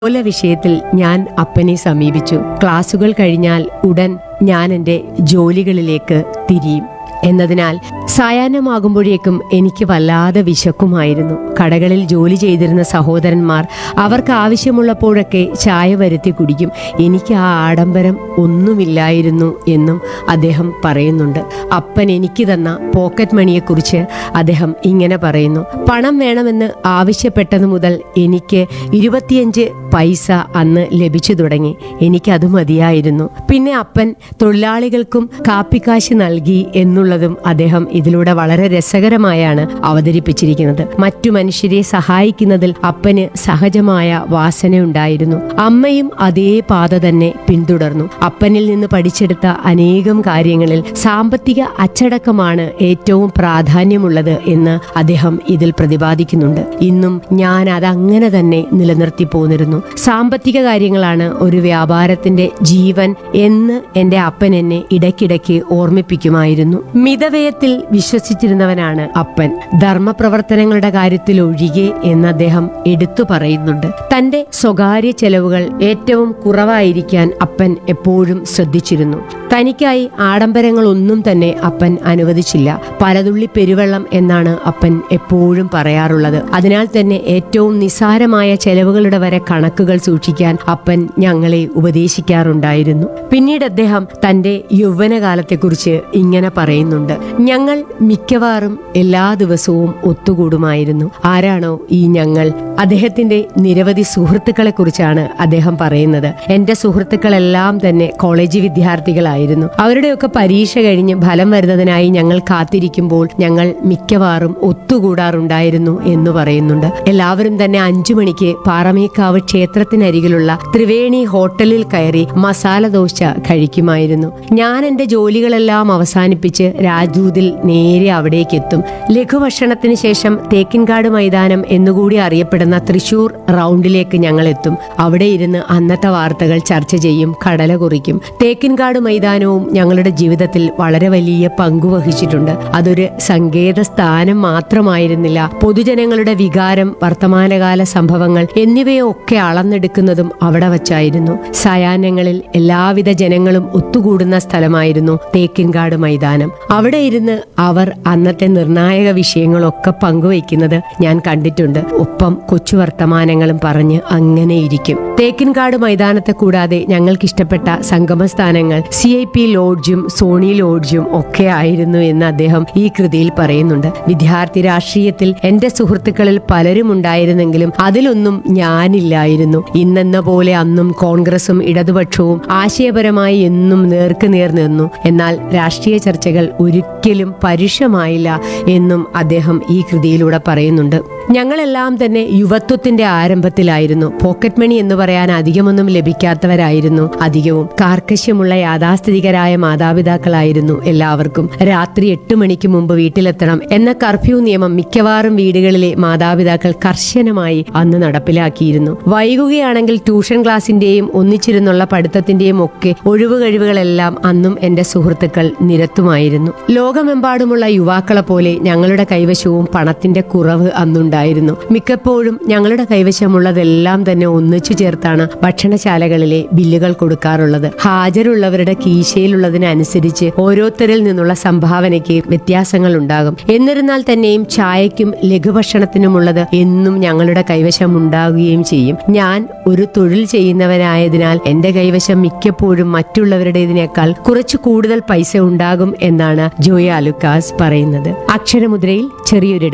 മൂല വിഷയത്തിൽ ഞാൻ അപ്പനെ സമീപിച്ചു ക്ലാസുകൾ കഴിഞ്ഞാൽ ഉടൻ ഞാൻ എൻ്റെ ജോലികളിലേക്ക് തിരിയും എന്നതിനാൽ സായാഹ്നമാകുമ്പോഴേക്കും എനിക്ക് വല്ലാതെ വിശക്കുമായിരുന്നു കടകളിൽ ജോലി ചെയ്തിരുന്ന സഹോദരന്മാർ അവർക്ക് ആവശ്യമുള്ളപ്പോഴൊക്കെ ചായ വരുത്തി കുടിക്കും എനിക്ക് ആ ആഡംബരം ഒന്നുമില്ലായിരുന്നു എന്നും അദ്ദേഹം പറയുന്നുണ്ട് അപ്പൻ എനിക്ക് തന്ന പോക്കറ്റ് മണിയെക്കുറിച്ച് അദ്ദേഹം ഇങ്ങനെ പറയുന്നു പണം വേണമെന്ന് ആവശ്യപ്പെട്ടതു മുതൽ എനിക്ക് ഇരുപത്തിയഞ്ച് പൈസ അന്ന് ലഭിച്ചു തുടങ്ങി എനിക്കത് മതിയായിരുന്നു പിന്നെ അപ്പൻ തൊഴിലാളികൾക്കും കാപ്പിക്കാശ് നൽകി എന്നുള്ളതും അദ്ദേഹം ഇതിലൂടെ വളരെ രസകരമായാണ് അവതരിപ്പിച്ചിരിക്കുന്നത് മറ്റു മനുഷ്യരെ സഹായിക്കുന്നതിൽ അപ്പന് സഹജമായ വാസനയുണ്ടായിരുന്നു അമ്മയും അതേ പാത തന്നെ പിന്തുടർന്നു അപ്പനിൽ നിന്ന് പഠിച്ചെടുത്ത അനേകം കാര്യങ്ങളിൽ സാമ്പത്തിക അച്ചടക്കമാണ് ഏറ്റവും പ്രാധാന്യമുള്ളത് എന്ന് അദ്ദേഹം ഇതിൽ പ്രതിപാദിക്കുന്നുണ്ട് ഇന്നും ഞാൻ അതങ്ങനെ തന്നെ നിലനിർത്തി പോന്നിരുന്നു സാമ്പത്തിക കാര്യങ്ങളാണ് ഒരു വ്യാപാരത്തിന്റെ ജീവൻ എന്ന് എന്റെ അപ്പൻ എന്നെ ഇടയ്ക്കിടയ്ക്ക് ഓർമ്മിപ്പിക്കുമായിരുന്നു മിതവ്യയത്തിൽ വിശ്വസിച്ചിരുന്നവനാണ് അപ്പൻ ധർമ്മപ്രവർത്തനങ്ങളുടെ കാര്യത്തിൽ ഒഴികെ എന്ന് അദ്ദേഹം എടുത്തു പറയുന്നുണ്ട് തന്റെ സ്വകാര്യ ചെലവുകൾ ഏറ്റവും കുറവായിരിക്കാൻ അപ്പൻ എപ്പോഴും ശ്രദ്ധിച്ചിരുന്നു തനിക്കായി ആഡംബരങ്ങളൊന്നും തന്നെ അപ്പൻ അനുവദിച്ചില്ല പലതുള്ളി പെരുവെള്ളം എന്നാണ് അപ്പൻ എപ്പോഴും പറയാറുള്ളത് അതിനാൽ തന്നെ ഏറ്റവും നിസാരമായ ചെലവുകളുടെ വരെ കണക്കുകൾ സൂക്ഷിക്കാൻ അപ്പൻ ഞങ്ങളെ ഉപദേശിക്കാറുണ്ടായിരുന്നു പിന്നീട് അദ്ദേഹം തന്റെ യൗവനകാലത്തെക്കുറിച്ച് ഇങ്ങനെ പറയുന്നുണ്ട് ഞങ്ങൾ മിക്കവാറും എല്ലാ ദിവസവും ഒത്തുകൂടുമായിരുന്നു ആരാണോ ഈ ഞങ്ങൾ അദ്ദേഹത്തിന്റെ നിരവധി സുഹൃത്തുക്കളെ കുറിച്ചാണ് അദ്ദേഹം പറയുന്നത് എന്റെ സുഹൃത്തുക്കളെല്ലാം തന്നെ കോളേജ് വിദ്യാർത്ഥികളായിരുന്നു അവരുടെയൊക്കെ പരീക്ഷ കഴിഞ്ഞ് ഫലം വരുന്നതിനായി ഞങ്ങൾ കാത്തിരിക്കുമ്പോൾ ഞങ്ങൾ മിക്കവാറും ഒത്തുകൂടാറുണ്ടായിരുന്നു എന്ന് പറയുന്നുണ്ട് എല്ലാവരും തന്നെ അഞ്ചു മണിക്ക് പാറമേക്കാവ് ക്ഷേത്രത്തിനരികിലുള്ള ത്രിവേണി ഹോട്ടലിൽ കയറി മസാല ദോശ കഴിക്കുമായിരുന്നു ഞാൻ എന്റെ ജോലികളെല്ലാം അവസാനിപ്പിച്ച് രാജൂതിൽ നേരെ അവിടേക്ക് എത്തും ലഘുഭക്ഷണത്തിന് ശേഷം തേക്കിൻകാട് മൈതാനം എന്നുകൂടി അറിയപ്പെടുന്ന തൃശൂർ റൗണ്ടിലേക്ക് ഞങ്ങൾ എത്തും അവിടെ ഇരുന്ന് അന്നത്തെ വാർത്തകൾ ചർച്ച ചെയ്യും കടല കുറിക്കും തേക്കിൻകാട് മൈതാനവും ഞങ്ങളുടെ ജീവിതത്തിൽ വളരെ വലിയ പങ്കു വഹിച്ചിട്ടുണ്ട് അതൊരു സങ്കേത സ്ഥാനം മാത്രമായിരുന്നില്ല പൊതുജനങ്ങളുടെ വികാരം വർത്തമാനകാല സംഭവങ്ങൾ എന്നിവയൊക്കെ അളന്നെടുക്കുന്നതും അവിടെ വച്ചായിരുന്നു സായാഹ്നങ്ങളിൽ എല്ലാവിധ ജനങ്ങളും ഒത്തുകൂടുന്ന സ്ഥലമായിരുന്നു തേക്കിൻകാട് മൈതാനം അവിടെ ഇരുന്ന് അവർ അന്നത്തെ നിർണായക വിഷയങ്ങളൊക്കെ പങ്കുവയ്ക്കുന്നത് ഞാൻ കണ്ടിട്ടുണ്ട് ഒപ്പം കൊച്ചു വർത്തമാനങ്ങളും പറഞ്ഞ് അങ്ങനെ ഇരിക്കും തേക്കിൻകാട് മൈതാനത്തെ കൂടാതെ ഞങ്ങൾക്ക് ഇഷ്ടപ്പെട്ട സംഗമസ്ഥാനങ്ങൾ സി ഐ പി ലോഡ്ജും സോണി ലോഡ്ജും ഒക്കെ ആയിരുന്നു എന്ന് അദ്ദേഹം ഈ കൃതിയിൽ പറയുന്നുണ്ട് വിദ്യാർത്ഥി രാഷ്ട്രീയത്തിൽ എന്റെ സുഹൃത്തുക്കളിൽ പലരും ഉണ്ടായിരുന്നെങ്കിലും അതിലൊന്നും ഞാനില്ലായിരുന്നു ഇന്നെന്ന പോലെ അന്നും കോൺഗ്രസും ഇടതുപക്ഷവും ആശയപരമായി എന്നും നേർക്ക് നേർ നിന്നു എന്നാൽ രാഷ്ട്രീയ ചർച്ചകൾ ഒരിക്കലും പരുഷമായില്ല എന്നും അദ്ദേഹം ഈ കൃതിയിലൂടെ പറയുന്നുണ്ട് ഞങ്ങളെല്ലാം തന്നെ യുവത്വത്തിന്റെ ആരംഭത്തിലായിരുന്നു പോക്കറ്റ് മണി എന്ന് പറയാൻ അധികമൊന്നും ലഭിക്കാത്തവരായിരുന്നു അധികവും കാർക്കശ്യമുള്ള യാഥാസ്ഥിതികരായ മാതാപിതാക്കളായിരുന്നു എല്ലാവർക്കും രാത്രി എട്ട് മണിക്ക് മുമ്പ് വീട്ടിലെത്തണം എന്ന കർഫ്യൂ നിയമം മിക്കവാറും വീടുകളിലെ മാതാപിതാക്കൾ കർശനമായി അന്ന് നടപ്പിലാക്കിയിരുന്നു വൈകുകയാണെങ്കിൽ ട്യൂഷൻ ക്ലാസിന്റെയും ഒന്നിച്ചിരുന്നുള്ള പഠിത്തത്തിന്റെയും ഒക്കെ ഒഴിവ് കഴിവുകളെല്ലാം അന്നും എന്റെ സുഹൃത്തുക്കൾ നിരത്തുമായിരുന്നു ലോകമെമ്പാടുമുള്ള യുവാക്കളെ പോലെ ഞങ്ങളുടെ കൈവശവും പണത്തിന്റെ കുറവ് അന്നുണ്ടായിരുന്നു മിക്കപ്പോഴും ഞങ്ങളുടെ കൈവശമുള്ളതെല്ലാം തന്നെ ഒന്നിച്ചു ചേർത്താണ് ഭക്ഷണശാലകളിലെ ബില്ലുകൾ കൊടുക്കാറുള്ളത് ഹാജരുള്ളവരുടെ കീശയിലുള്ളതിനനുസരിച്ച് ഓരോരുത്തരിൽ നിന്നുള്ള സംഭാവനയ്ക്ക് വ്യത്യാസങ്ങൾ ഉണ്ടാകും എന്നിരുന്നാൽ തന്നെയും ചായയ്ക്കും ലഘുഭക്ഷണത്തിനുമുള്ളത് എന്നും ഞങ്ങളുടെ കൈവശം ഉണ്ടാകുകയും ചെയ്യും ഞാൻ ഒരു തൊഴിൽ ചെയ്യുന്നവനായതിനാൽ എന്റെ കൈവശം മിക്കപ്പോഴും മറ്റുള്ളവരുടേതിനേക്കാൾ കുറച്ചു കൂടുതൽ പൈസ ഉണ്ടാകും എന്നാണ് ജോയ അലുക്കാസ് പറയുന്നത് അക്ഷരമുദ്രയിൽ ചെറിയൊരിടം